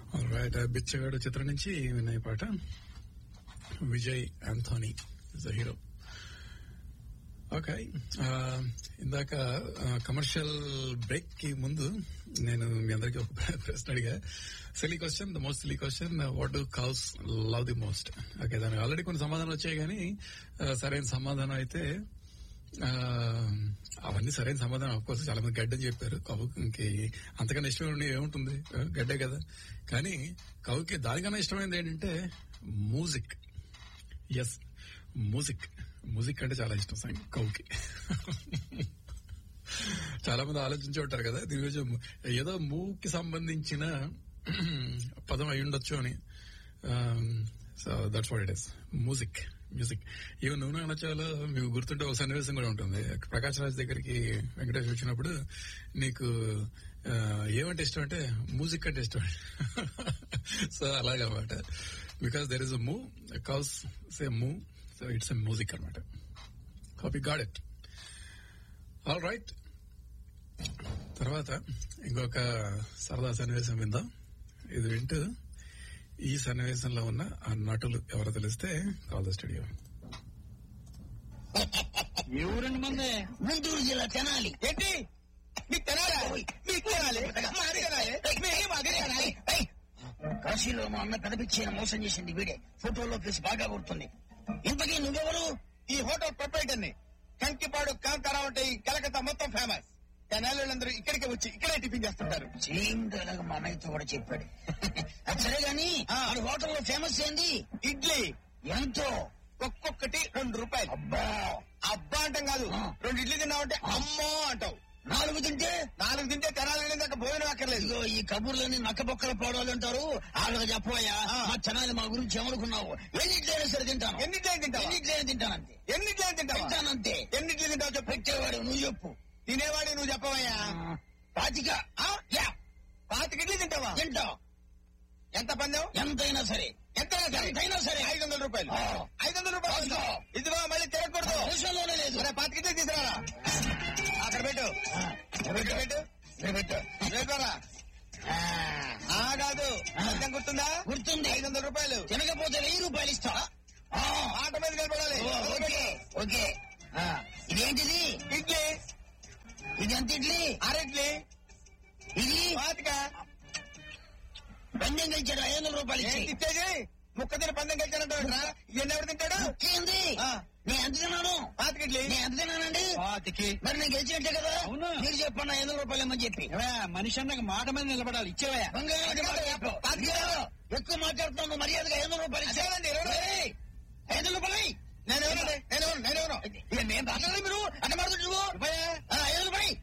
Right బిచ్చగాడు చిత్రం నుంచి వినయ్ పాట Vijay Antony is the hero okay ఇందాక కమర్షియల్ బ్రేక్ కి ముందు నేను మీ అందరికి ఒక ప్రశ్న అడిగా silly question the most silly question what do cows love the most okay దానికి ఆల్రెడీ కొన్ని సమాధానాలు వచ్చాయి కానీ ఆ, సరైన సమాధానం అయితే ఆ, అవన్నీ సరైన సమాధానం ఆఫ్ కోర్స్ చాలా మంది గడ్డని చెప్పారు కవుకి అంతకన్నా ఇష్టమైన ఏముంటుంది ఆ, గడ్డే కదా కానీ కవుకి దానికన్నా ఇష్టమైనది ఏంటంటే మ్యూజిక్ ఎస్ మ్యూజిక్ మ్యూజిక్ అంటే చాలా ఇష్టం సంగీ కవుకి చాలా మంది ఆలోచించి ఉంటారు కదా దీని గురించి ఏదో మూకి సంబంధించిన పదం అయి ఉండొచ్చు అని so that's what it is music music even నూనె అనచాలో మీకు గుర్తుంటే ఒక సన్నివేశం కూడా ఉంటుంది ప్రకాష్ రాజ్ దగ్గరికి వెంకటేష్ వచ్చినప్పుడు నీకు ఆ, ఏమంటే ఇష్టం అంటే మ్యూజిక్ అంటే ఇష్టం సో అలాగనమాట because there is a moo cows say moo so it's a music అనమాట copy got it all right తర్వాత ఇంకొక సరదా సన్నివేశం విందాం ఇది వింటూ ఈ సన్నివేశంలో ఉన్న ఆ నటులు ఎవరో తెలిస్తే కాల్ ద స్టూడియో ఎవరండి మంది గుంటూరు జిల్లా తెనాలి ఏంటి మీకు తినాలా మీకు తినాలి మాది తినాలి మేము అదే తినాలి ఏయ్! కాశీలో మా అన్న పెదపిచ్చిన మోసం చేసింది వీడే ఫోటోలో కేసు బాగా గుర్తుంది ఇంతకీ నువ్వెవరు ఈ హోటల్ ప్రొపరేటర్ని కంకిపాడు కాంతారావు అంటే ఈ కలకత్తా మొత్తం ఫేమస్ తెనాలందరూ ఇక్కడికి వచ్చి ఇక్కడే టిఫిన్ చేస్తుంటారు సేమ్ డైలాగ్ మా అన్నయ్యతో కూడా చెప్పాడు అది సరే గాని ఆ. ఆడి హోటల్లో ఫేమస్ ఏంది ఇడ్లీ ఎంతో ఒక్కొక్కటి రెండు రూపాయలు అబ్బా అబ్బా అంటాం కాదు ఆ. రెండు ఇడ్లీ తిన్నావంటే అమ్మో అంటావు నాలుగు తింటే నాలుగు తింటే తెనాలి దాకా భోజనం అక్కర్లేదు ఇదిగో ఈ కబుర్లని నక్కబొక్కల పోవడాలు అంటారు వాళ్ళకి చెప్పబోయా మా తెనాలి మా గురించి ఏమనుకున్నావు ఎన్నిట్లైనా సరే తింటాను ఎన్ని ఇడ్లీ తింటావా ఎన్నిట్లైనా తింటానంతే ఎన్ని ఇడ్లీ తింటావా తింటానంతే ఎన్ని ఇడ్లీ తింటావు చెప్పు పెట్టేవాడు నువ్వు చెప్పు తినేవాడి నువ్వు చెప్పవయ్యా పాతిక ఆ? యా పాతిక ఇడ్లీ తింటావా తింటా ఎంత పందెం ఎంతైనా సరే ఎంత ఎంతైనా సరే. ఐదు వందల రూపాయలు ఆ. ఐదు వందల రూపాయలు రాసుకో. ఇదిగో మళ్ళీ తిరగకూడదు దేశంలోనే లేదు సరే పాతికితే తీసుకురా అక్కడ పెట్టు పెట్టు పెట్టు ఇక్కడ పెట్టు. రేపరా ఆ, ఆ కాదు ఆ. అర్థం గుర్తుందా గుర్తుంది ఐదు వందల రూపాయలు తినకపోతే వెయ్యి రూపాయలు ఇస్తా ఆ, ఆట మీద నిలబడాలి ఓ, ఓకే ఓకే ఆ, ఇదేంటిది ఇడ్లీ ఇది ఎంత ఇడ్లీ అరిడ్లీ ఇది పాతిక పందెం గెలిచాడు ఐదు వందల రూపాయలు ఏంటి ఇచ్చి ఇచ్చేది ముక్క తిని పందెం కలిచానంటాడు ఇవన్నీ ఎవరు తింటాడు ఏంది ఆ. నేను ఎంత తిన్నాను పాతిక ఇడ్లీ నేను ఎంత తిన్నానండి పాతికి మరి నేను గెలిచినట్టే కదా అవును. మీరు చెప్పండి ఐదు వందల రూపాయలు ఏమని చెప్పి మనిషి అన్నకి మాట మీద నిలబడాలి ఇచ్చేవా బంగారు మాట చెప్పు. ఇదిగో, ఎక్కువ మాట్లాడుతున్నాను మర్యాదగా ఐదు వందల రూపాయలు ఇచ్చేయ్. అదేనండి, ఇరవై రూపాయలు. ఏయ్, ఐదు వందల రూపాయలు నేను ఎవరు నేను ఎవరు నేను ఎవరు ఇక నేను మాట్లాడలేదు మీరు అంటే మాట్లాడు నువ్వు ఆ, ఐదు వందల రూపాయలు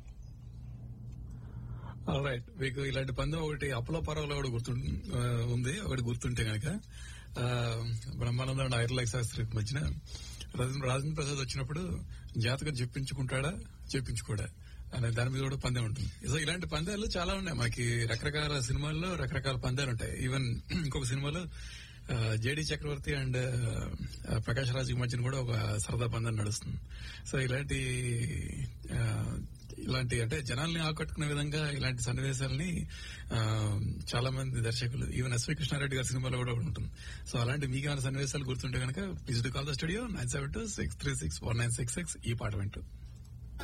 రైట్ మీకు ఇలాంటి పందెం ఒకటి అప్పలో పర్వాలో కూడా గుర్తు ఉంది ఒకటి గుర్తుంటే కనుక బ్రహ్మానంద ఐరలైక్ శాస్త్రికి మధ్యన రాజేంద్ర రాజేంద్ర ప్రసాద్ వచ్చినప్పుడు జాతకం చెప్పించుకుంటాడా చెప్పించుకోడా అనే దాని మీద కూడా పందెం ఉంటుంది సో ఇలాంటి పందాలు చాలా ఉన్నాయి మనకి రకరకాల సినిమాల్లో రకరకాల పందాలు ఉంటాయి ఈవెన్ ఇంకొక సినిమాలో జేడి చక్రవర్తి అండ్ ప్రకాష్ రాజ్ మధ్యన కూడా ఒక సరదా పందెం నడుస్తుంది సో ఇలాంటి ఆ, ఇలాంటి అంటే జనాల్ని ఆకట్టుకునే విధంగా ఇలాంటి సన్నివేశాలని ఆ, చాలా మంది దర్శకులు ఈవెన్ ఎస్వి కృష్ణారెడ్డి గారి సినిమాలో కూడా ఒకటి ఉంటుంది సో అలాంటి మీకు ఏమైనా సన్నివేశాలు గుర్తుంటే కనుక please do call the studio nine seven two six three six one nine six six ఈ పాట వింటూ